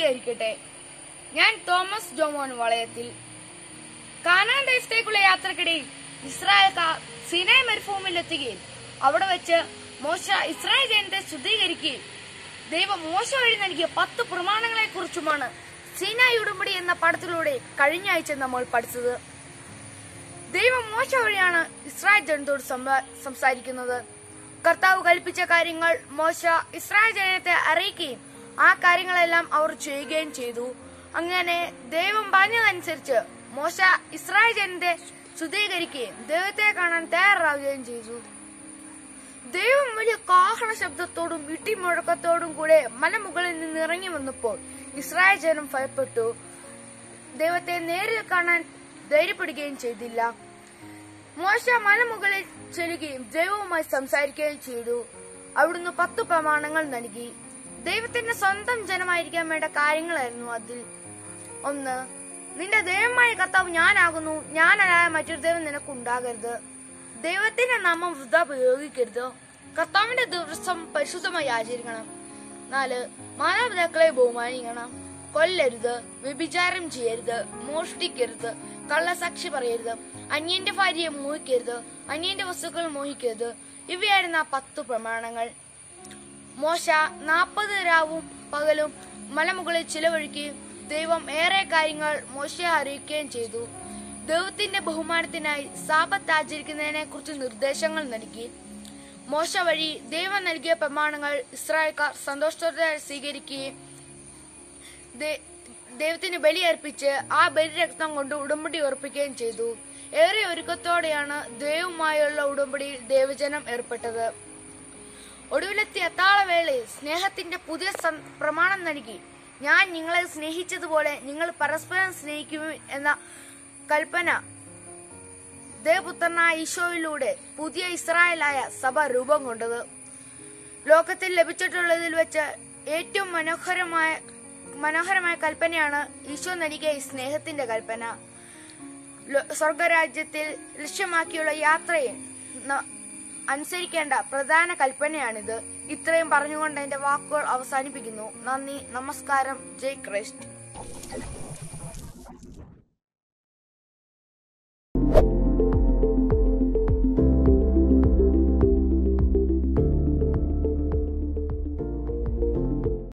സ്തുതിയായിരിക്കട്ടെ ഞാൻ തോമസ് ജോമോൻ വളയത്തിൽ കാനാൻ ദേശത്തേക്കുള്ള യാത്രക്കിടയിൽ ഇസ്രായേൽക്കാർ സിനായ് മരുഭൂമിയിലെത്തുകയും അവിടെ വെച്ച് മോശ ഇസ്രായേൽ ജനത്തെ ശുദ്ധീകരിക്കുകയും ദൈവം മോശ വഴി നൽകിയ പത്ത് പ്രമാണങ്ങളെ കുറിച്ചുമാണ് സീനായ് ഉടമ്പടി എന്ന പടത്തിലൂടെ കഴിഞ്ഞ ആഴ്ച നമ്മൾ പഠിച്ചത് ദൈവം മോശ വഴിയാണ് ഇസ്രായേൽ ജനത്തോട് സംവ- സംസാരിക്കുന്നത് കർത്താവ് കൽപ്പിച്ച കാര്യങ്ങൾ മോശ ഇസ്രായേൽ ജനത്തെ അറിയിക്കുകയും ആ കാര്യങ്ങളെല്ലാം അവർ ചെയ്യുകയും ചെയ്തു അങ്ങനെ ദൈവം പറഞ്ഞതനുസരിച്ച് മോശ ഇസ്രായേൽ ജനത്തെ ശുദ്ധീകരിക്കുകയും ദൈവത്തെ കാണാൻ തയ്യാറാവുകയും ചെയ്തു ദൈവം വലിയ കാഹള ശബ്ദത്തോടും ഇടിമുഴക്കത്തോടും കൂടെ മലമുകളിൽ നിന്ന് ഇറങ്ങി വന്നപ്പോൾ ഇസ്രായേൽ ജനം ഭയപ്പെട്ടു ദൈവത്തെ നേരിൽ കാണാൻ ധൈര്യപ്പെടുകയും ചെയ്തില്ല മോശ മലമുകളിൽ ചെല്ലുകയും ദൈവവുമായി സംസാരിക്കുകയും ചെയ്തു അവിടുന്ന് പത്ത് പ്രമാണങ്ങൾ നൽകി ദൈവത്തിന്റെ സ്വന്തം ജനമായിരിക്കാൻ വേണ്ട കാര്യങ്ങളായിരുന്നു അതിൽ ഒന്ന് നിന്റെ ദൈവമായ കർത്താവ് ഞാനാകുന്നു ഞാനല്ലാതെ മറ്റൊരു ദൈവം നിനക്കുണ്ടാകരുത് ദൈവത്തിന്റെ നാമം വൃത പ്രയോഗിക്കരുത് കർത്താവിന്റെ ദിവസം പരിശുദ്ധമായി ആചരിക്കണം നാല് മാതാപിതാക്കളെ ബഹുമാനിക്കണം കൊല്ലരുത് വ്യഭിചാരം ചെയ്യരുത് മോഷ്ടിക്കരുത് കള്ളസാക്ഷി പറയരുത് അന്യന്റെ ഭാര്യയെ മോഹിക്കരുത് അന്യന്റെ വസ്തുക്കൾ മോഹിക്കരുത് ഇവയായിരുന്നു ആ പത്ത് പ്രമാണങ്ങൾ മോശ നാൽപ്പത് രാവും പകലും മലമുകളിൽ ചിലവഴിക്കുകയും ദൈവം ഏറെ കാര്യങ്ങൾ മോശയെ അറിയിക്കുകയും ചെയ്തു ദൈവത്തിന്റെ ബഹുമാനത്തിനായി സാപത്ത് ആചരിക്കുന്നതിനെ കുറിച്ച് നിർദ്ദേശങ്ങൾ നൽകി മോശ വഴി ദൈവം നൽകിയ പ്രമാണങ്ങൾ ഇസ്രായേൽക്കാർ സന്തോഷത്തോടെ സ്വീകരിക്കുകയും ദേ- ദൈവത്തിന് ബലിയർപ്പിച്ച് ആ ബലിരക്തം കൊണ്ട് ഉടമ്പടി ഉറപ്പിക്കുകയും ചെയ്തു ഏറെ ഒരുക്കത്തോടെയാണ് ദൈവവുമായുള്ള ഉടമ്പടിയിൽ ദൈവജനം ഏർപ്പെട്ടത് ഒടുവിലെത്തിയ അത്താളവേളയിൽ സ്നേഹത്തിന്റെ പുതിയ സം- പ്രമാണം നൽകി ഞാൻ നിങ്ങളെ സ്നേഹിച്ചതുപോലെ നിങ്ങൾ പരസ്പരം സ്നേഹിക്കും എന്ന കൽപ്പന ദേവപുത്രനായ ഈശോയിലൂടെ പുതിയ ഇസ്രായേലായ സഭ രൂപം കൊണ്ടത് ലോകത്തിൽ ലഭിച്ചിട്ടുള്ളതിൽ വെച്ച് ഏറ്റവും മനോഹരമായ മനോഹരമായ കൽപ്പനയാണ് ഈശോ നൽകിയ ഈ സ്നേഹത്തിന്റെ കൽപ്പന ലോ- സ്വർഗരാജ്യത്തിൽ ലക്ഷ്യമാക്കിയുള്ള യാത്രയെ ന- അനുസരിക്കേണ്ട പ്രധാന കൽപ്പനയാണിത് ഇത്രയും പറഞ്ഞുകൊണ്ട് എന്റെ വാക്കുകൾ അവസാനിപ്പിക്കുന്നു നന്ദി നമസ്കാരം ജയ് ക്രൈസ്റ്റ്